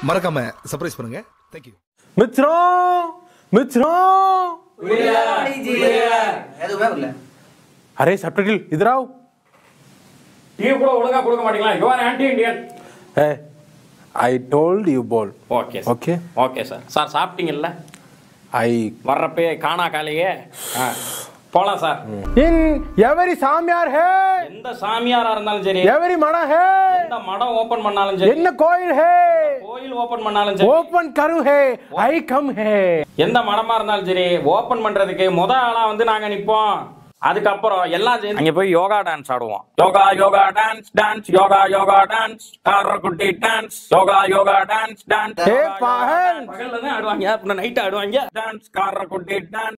மறக்காம சர்ப்ரைஸ் பண்ணுங்க தேங்க்யூ மித்ரா மித்ரா எதுவுமே இல்ல அரே சப்டைட்டில் இதராவ் டீ கூட ஒழுங்கா கொடுக்க மாட்டீங்களா யூ ஆர் ஆன்டி இண்டியன் ஏ ஐ டோல்ட் யூ போல் okay okay okay sir sir சாப்பிட்டீங்கல்ல ஐ வர்றப்பே காணா காலையே ஆ, போலாம் சார் இன் எவரி சாமியார் ஹே எந்த சாமியாரா இருந்தாலும் சரி எவரி மடம் ஹே எந்த மடம் ஓபன் பண்ணாலும் சரி என்ன கோயில் ஹே கோயில் ஓபன் பண்ணாலும் சரி ஓபன் கரு ஹே ஐ கம் ஹே எந்த மடமா இருந்தாலும் சரி ஓபன் பண்றதுக்கு முத ஆளா வந்து நாங்க நிப்போம் அதுக்கப்புறம் எல்லாம் சேர்ந்து அங்க போய் யோகா டான்ஸ் ஆடுவோம் yoga yoga dance dance yoga yoga dance காரக்குட்டி dance yoga yoga dance dance ஏ பகல் பகல்ல தான் ஆடுவாங்க அப்புறம் நைட் ஆடுவாங்க டான்ஸ் காரக்குட்டி டான்ஸ்